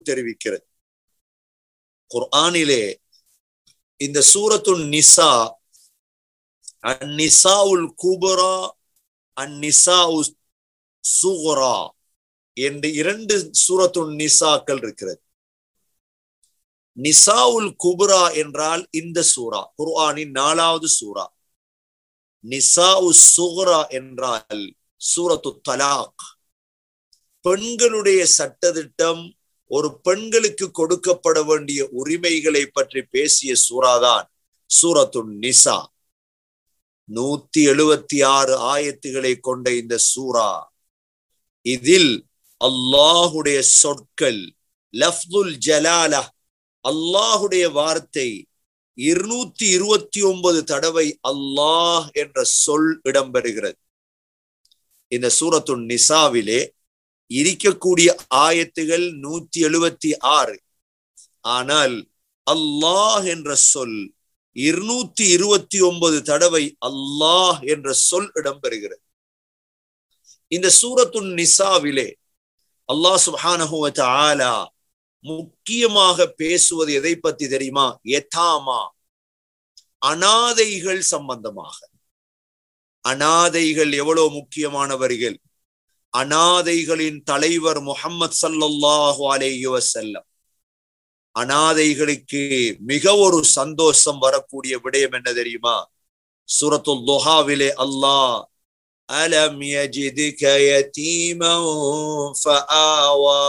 தெரிவிக்கிறது குர்ஆனிலே இந்த சூரத்து நிசா அந்நிசாவுல் குபரா அந்நிசா சுகுரா என்று இரண்டு சூரத்து நிசாக்கள் இருக்கிறது நிசாவுல் குபுரா என்றால் இந்த சூரா குர்ஆனின் நாலாவது சூரா நிசாவு சுகுரா என்றால் சூரத்து தலாக் பெண்களுடைய சட்டத்திட்டம் ஒரு பெண்களுக்கு கொடுக்கப்பட வேண்டிய உரிமைகளை பற்றி பேசிய சூறாதான் சூரத்து நிசா நூத்தி எழுபத்தி ஆறு ஆயத்துகளை கொண்ட இந்த சூரா இதில் அல்லாஹுடைய சொற்கள் லஃப்துல் ஜலாலா அல்லாஹுடைய வார்த்தை இருநூத்தி இருபத்தி ஒன்பது தடவை அல்லாஹ் என்ற சொல் இடம்பெறுகிறது இந்த சூரத்து நிசாவிலே இருக்கக்கூடிய ஆயத்துகள் நூத்தி எழுபத்தி ஆறு ஆனால் அல்லாஹ் என்ற சொல் இருநூத்தி இருபத்தி ஒன்பது தடவை அல்லாஹ் என்ற சொல் இடம்பெறுகிறது இந்த சூரத்து நிசாவிலே அல்லாஹ் சுபானஹுவ ஆலா முக்கியமாக பேசுவது எதை பத்தி தெரியுமா எதாமா அனாதைகள் சம்பந்தமாக அனாதைகள் எவ்வளவு முக்கியமானவர்கள் அனாதைகளின் தலைவர் முகம்மது சல்லல்லாஹு அலேஹி வசல்லம் அனாதைகளுக்கு மிக ஒரு சந்தோஷம் வரக்கூடிய விடயம் என்ன தெரியுமா சூரத்துல் துஹாவிலே அல்லாஹ் அலம் யஜிதுக யதீமன் ஃபஆவா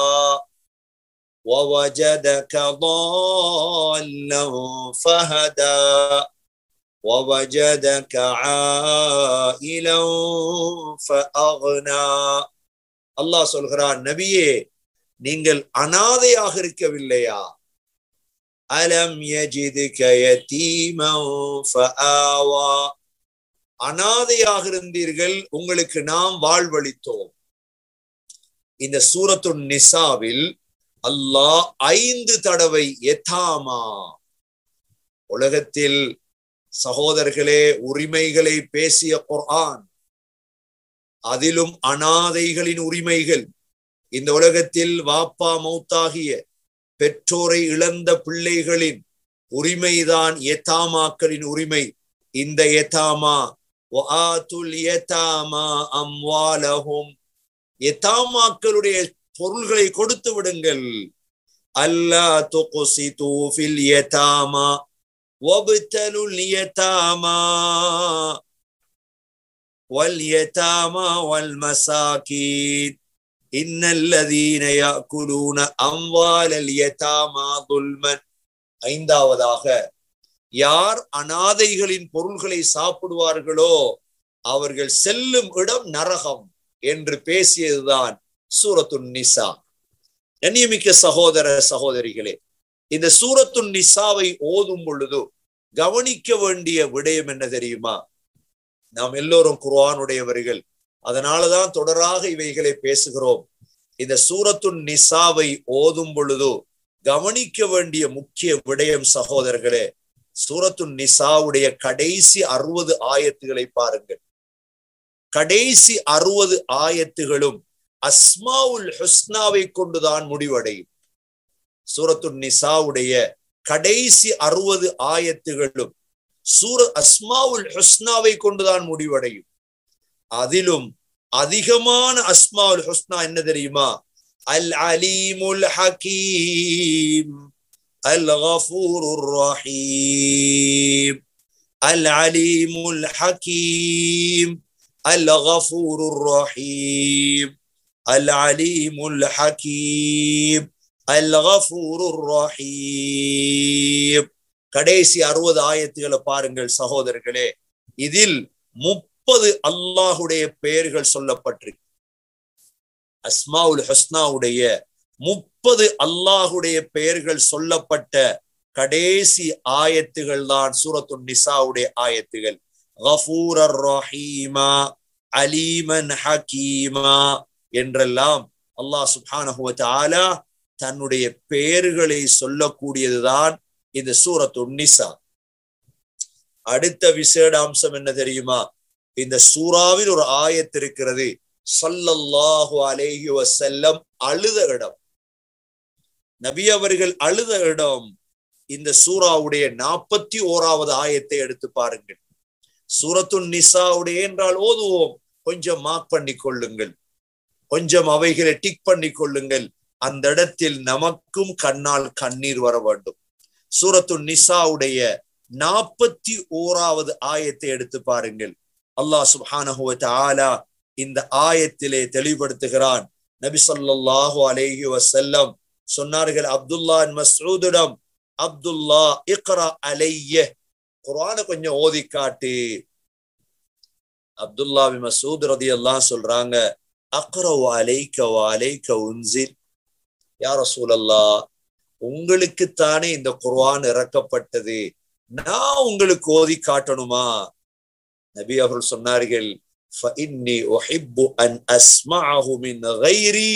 ووجدك ضالا فهدى ووجدك عائلا فأغنى அல்லாஹ் சொல்கிறான் நபியே நீங்கள் அனாதையாக இருக்கவில்லையா அலம் யஜிதுக யதீமன் ஃபஆவா அனாதையாக இருந்தீர்கள் உங்களுக்கு நாம் வாழ்வளித்தோம் இந்த சூரத்து நிசாவில் அல்லாஹ் ஐந்து தடவை எதாமா உலகத்தில் சகோதரர்களே உரிமைகளை பேசிய குர்ஆன் அதிலும் அனாதைகளின் உரிமைகள் இந்த உலகத்தில் வாப்பா மௌத்தாகிய பெற்றோரை இழந்த பிள்ளைகளின் உரிமைதான் எத்தாமாக்களின் உரிமை இந்த எத்தாமா அம்வாலஹும் எத்தாமாக்களுடைய பொருள்களை கொடுத்து விடுங்கள் அல்லா துகுசிது ஃபில் யதாமா வப்தலுல் யதாமா واليتامى والمساكين إن الذين يأكلون أموال اليتامى ظلما ஐந்தாவதாக யார் அனாதைகளின் பொருள்களை சாப்பிடுவார்களோ அவர்கள் செல்லும் இடம் நரகம் என்று பேசியதுதான் சூரத்து நிசா கண்ணியமிக்க சகோதர சகோதரிகளே இந்த சூரத்து நிசாவை ஓதும் பொழுது கவனிக்க வேண்டிய விடயம் என்ன தெரியுமா நாம் எல்லோரும் குர்ஆனுடையவர்கள் அதனாலதான் தொடராக இவைகளை பேசுகிறோம் இந்த சூரத்து நிசாவை ஓதும் பொழுது கவனிக்க வேண்டிய முக்கிய விடயம் சகோதரர்களே சூரத்து நிசாவுடைய கடைசி அறுபது ஆயத்துகளை பாருங்கள் கடைசி அறுபது ஆயத்துகளும் அஸ்மாவுல் ஹுஸ்னாவை கொண்டுதான் முடிவடையும் சூரத்து நிசாவுடைய கடைசி அறுபது ஆயத்துகளும் சூர அஸ்மாவுல் ஹுஸ்னாவை கொண்டுதான் முடிவடையும் அதிலும் அதிகமான அஸ்மாவுல் ஹுஸ்னா என்ன தெரியுமா அல் அலீமுல் ஹக்கீம் அல் கஃபூருர் ரஹீம் அல் அலீமுல் ஹக்கீம் அல் கஃபூருர் ரஹீம் அல் அலீமுல் ஹக்கீம் அல் கஃபூருர் ரஹீம் கடைசி அறுபது ஆயத்துகளை பாருங்கள் சகோதரர்களே இதில் முப்பது அல்லாஹுடைய பெயர்கள் சொல்லப்பட்டிருக்கு அஸ்மாவுல் ஹஸ்னாவுடைய முப்பது அல்லாஹுடைய பெயர்கள் சொல்லப்பட்ட கடைசி ஆயத்துகள் தான் சூரத்து நிசாவுடைய ஆயத்துகள் கஃபூரர் ரஹீமா அலீமன் ஹக்கீமா என்றெல்லாம் அல்லாஹ் சுப்ஹானஹு ஆலா தன்னுடைய பெயர்களை சொல்லக்கூடியதுதான் இந்த சூரத்து நிசா அடுத்த விசேட அம்சம் என்ன தெரியுமா இந்த சூறாவில் ஒரு ஆயத்து இருக்கிறது சல்லல்லாஹு அலேஹி வசல்லம் அழுத இடம் நபி அவர்கள் அழுத இடம் இந்த சூறாவுடைய நாற்பத்தி ஓராவது ஆயத்தை எடுத்து பாருங்கள் சூரத்துன் நிசாவுடைய என்றால் ஓதுவோம் கொஞ்சம் மார்க் பண்ணி கொள்ளுங்கள் கொஞ்சம் அவைகளை டிக் பண்ணி கொள்ளுங்கள் அந்த இடத்தில் நமக்கும் கண்ணால் கண்ணீர் வர வேண்டும் சூரத்துன் நிசாவுடைய நாற்பத்தி ஓராவது ஆயத்தை எடுத்து பாருங்கள் அல்லாஹ் சுப்ஹானஹு ஆலா இந்த ஆயத்திலே தெளிவுபடுத்துகிறான் நபி சொல்லாஹு அலேஹி வசல்லம் சொன்னார்கள் அப்துல்லா மசூதிடம் அப்துல்லா இக்ரா அலைய குரான கொஞ்சம் ஓதி காட்டு அப்துல்லா மசூத் ரதி எல்லாம் சொல்றாங்க அக்ரவ் அலைக்க அலைக்க உன்சில் யார சூழல்லா உங்களுக்குத்தானே இந்த குர்ஆன் இறக்கப்பட்டது நான் உங்களுக்கு ஓதி காட்டணுமா நபி அவர்கள் சொன்னார்கள் فإني أحب أن أسمعه من غيري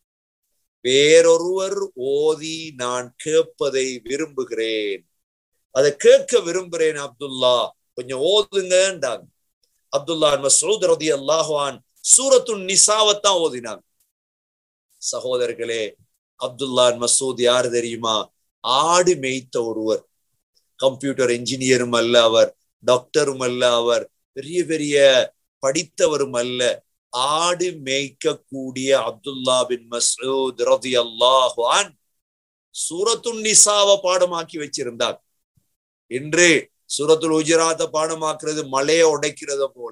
வேறொருவர் ஓதி நான் கேட்பதை விரும்புகிறேன் அதை கேட்க விரும்புகிறேன் அப்துல்லா கொஞ்சம் ஓதுங்கன்றாங்க அப்துல்லா மசூத் ரதி அல்லாஹான் சூரத்துன் நிசாவத்தான் ஓதினாங்க சகோதரர்களே அப்துல்லான் மசூத் யார் தெரியுமா ஆடு மேய்த்த ஒருவர் கம்ப்யூட்டர் என்ஜினியரும் அல்ல அவர் டாக்டரும் அல்ல அவர் பெரிய பெரிய படித்தவரும் அல்ல ஆடு மேய்க்கக்கூடிய அப்துல்லா பின் மசூத் ரதி அல்லாஹான் சூரத்துன் நிசாவை பாடமாக்கி வச்சிருந்தார் இன்று சூரத்துல் உஜராத்த பாடமாக்குறது மலையை உடைக்கிறத போல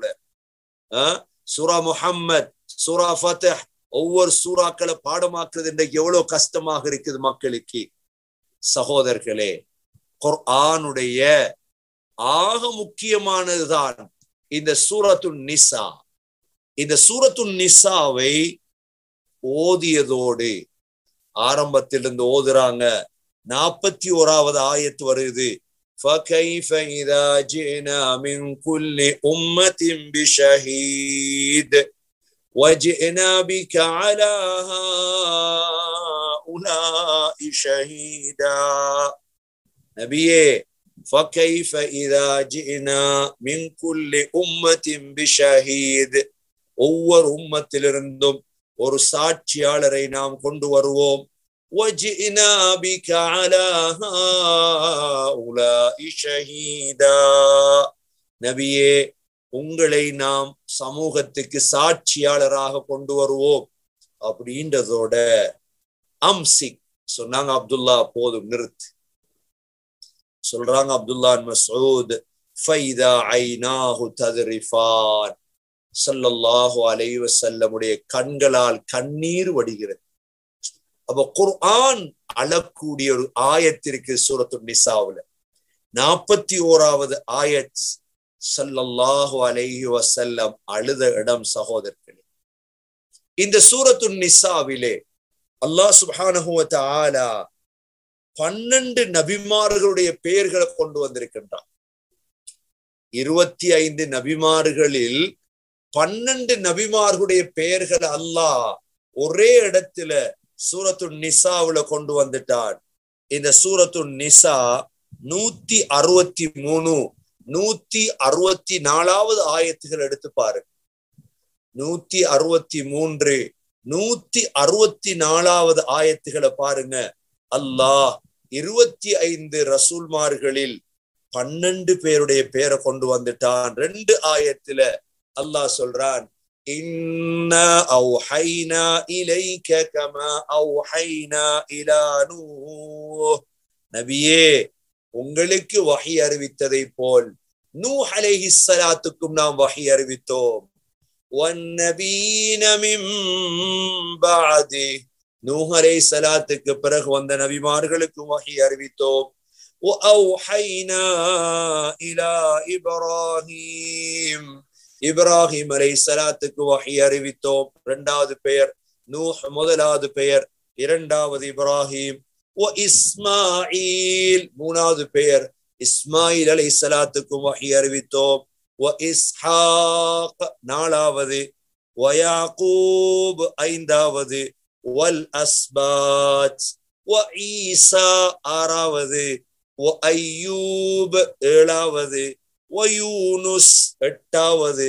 சூரா முஹம்மத் சூரா ஃபத்தஹ் ஒவ்வொரு சூறாக்களை பாடமாக்குறது இன்றைக்கு எவ்வளவு கஷ்டமாக இருக்குது மக்களுக்கு சகோதரர்களே குர்ஆனுடைய ஆக முக்கியமானதுதான் இந்த சூரத்து நிசா இந்த சூரத்து நிசாவை ஓதியதோடு ஆரம்பத்திலிருந்து ஓதுறாங்க நாற்பத்தி ஓராவது ஆயத்து வருது فكيف إذا جئنا من كل أمة بشهيد وجئنا بك على هؤلاء شهيدا نبيه فكيف إذا جئنا من كل أمة بشهيد ஒவ்வொரு உம்மத்திலிருந்தும் ஒரு சாட்சியாளரை நாம் கொண்டு வருவோம் وجئنا بك على هؤلاء شهيدا நபியே உங்களை நாம் சமூகத்துக்கு சாட்சியாளராக கொண்டு வருவோம் அப்படின்றதோட அம்சிக் சொன்னாங்க அப்துல்லா போதும் நிறுத்து சொல்றாங்க அப்துல்லா மசூத் ஃபைதா ஐநாஹு தத்ரிஃபான் ஸல்லல்லாஹு அலைஹி வஸல்லமுடைய கண்களால் கண்ணீர் வடிகிறது அப்ப குர்ஆன் அழக்கூடிய ஒரு ஆயத்திற்கு சூரத்து நிசாவுல நாற்பத்தி ஓராவது ஆயத் சல்லல்லாஹு அலைஹி வசல்லம் அழுத இடம் சகோதரர்களே இந்த சூரத்து நிசாவிலே அல்லாஹ் சுப்ஹானஹு ஆலா பன்னெண்டு நபிமார்களுடைய பெயர்களை கொண்டு வந்திருக்கின்றான் இருபத்தி ஐந்து நபிமார்களில் பன்னெண்டு நபிமார்களுடைய பெயர்கள் அல்லாஹ் ஒரே இடத்துல சூரத்து நிசாவுல கொண்டு வந்துட்டான் இந்த சூரத்து நிசா நூத்தி அறுபத்தி மூணு நூத்தி அறுபத்தி நாலாவது ஆயத்துகள் எடுத்து பாரு நூத்தி அறுபத்தி மூன்று நூத்தி அறுபத்தி நாலாவது ஆயத்துகளை பாருங்க அல்லாஹ் இருபத்தி ஐந்து ரசூல்மார்களில் பன்னெண்டு பேருடைய பேரை கொண்டு வந்துட்டான் ரெண்டு ஆயத்துல அல்லாஹ் சொல்றான் إنا أوحينا إليك كما أوحينا إلى نوح நபியே உங்களுக்கு வகை அறிவித்ததை போல் நூ அலைஹி சலாத்துக்கும் நாம் வகை அறிவித்தோம் والنبيين من بعده நூஹ் அலைஹி சலாத்துக்கு பிறகு வந்த நபிமார்களுக்கும் வகை அறிவித்தோம் وأوحينا إلى إبراهيم இப்ராஹிம் அலை சலாத்துக்கு வகை அறிவித்தோம் இரண்டாவது பெயர் நூஹ் முதலாவது பெயர் இரண்டாவது இப்ராஹிம் ஓ இஸ்மாயில் மூணாவது பெயர் இஸ்மாயில் அலை சலாத்துக்கும் வகை அறிவித்தோம் ஓ இஸ்ஹாக் நாலாவது வயாக்கூப் ஐந்தாவது வல் அஸ்பாத் ஓ ஈசா ஆறாவது ஓ ஐயூப் ஏழாவது வயூனுஸ் எட்டாவது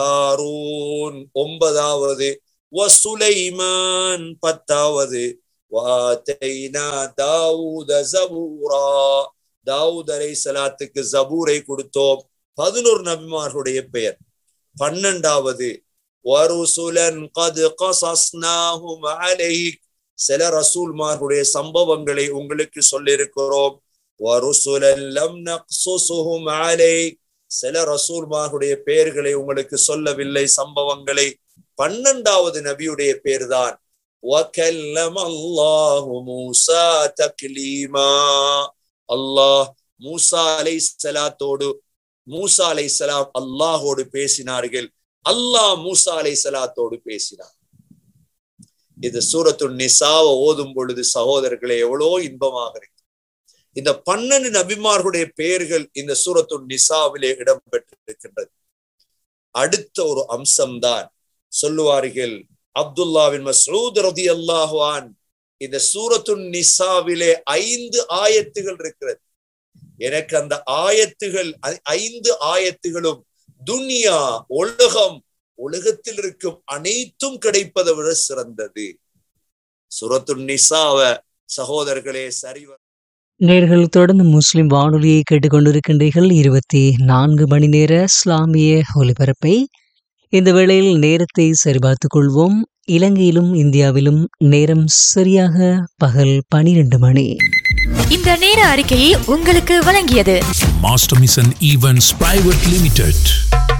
வஹாரூன் ஒன்பதாவது வசுலைமான் பத்தாவது வாத்தைனா தாவூத ஜபூரா தாவூத் அலை சலாத்துக்கு ஜபூரை கொடுத்தோம் பதினோரு நபிமார்களுடைய பெயர் பன்னெண்டாவது வருசுலன் கது கசஸ்னாஹும் அலைக் சில ரசூல்மார்களுடைய சம்பவங்களை உங்களுக்கு சொல்லியிருக்கிறோம் வருசுலன் லம் நக்சுசுஹும் அலைக் சில ரசூல்மார்களுடைய பெயர்களை உங்களுக்கு சொல்லவில்லை சம்பவங்களை பன்னெண்டாவது நபியுடைய பேர்தான் وَكَلَّمَ اللَّهُ مُوسَى تَكْلِيمًا அல்லாஹ் மூசா அலை சலாத்தோடு மூசா அலை சலாம் அல்லாஹோடு பேசினார்கள் அல்லாஹ் மூசா அலை சலாத்தோடு பேசினார் இது சூரத்து நிசாவை ஓதும் பொழுது சகோதரர்களே எவ்வளோ இன்பமாக இருக்கு இந்த பன்னெண்டு நபிமார்களுடைய பெயர்கள் இந்த சூரத்து நிசாவிலே இடம்பெற்றிருக்கின்றது அடுத்த ஒரு அம்சம்தான் சொல்லுவார்கள் அப்துல்லாவின் மசூத் ரதி அல்லாஹான் இந்த சூரத்து நிசாவிலே ஐந்து ஆயத்துகள் இருக்கிறது எனக்கு அந்த ஆயத்துகள் ஐந்து ஆயத்துகளும் துனியா உலகம் உலகத்தில் இருக்கும் அனைத்தும் கிடைப்பதை விட சிறந்தது சுரத்து நிசாவ சகோதரர்களே சரிவ நேர்கள் தொடர்ந்து முஸ்லிம் வானொலியை கேட்டுக்கொண்டிருக்கின்றீர்கள் இருபத்தி நான்கு மணி நேர இஸ்லாமிய ஒலிபரப்பை இந்த வேளையில் நேரத்தை சரிபார்த்துக் கொள்வோம் இலங்கையிலும் இந்தியாவிலும் நேரம் சரியாக பகல் பனிரெண்டு மணி இந்த நேர அறிக்கையை உங்களுக்கு வழங்கியது Master Mission Events Private Limited.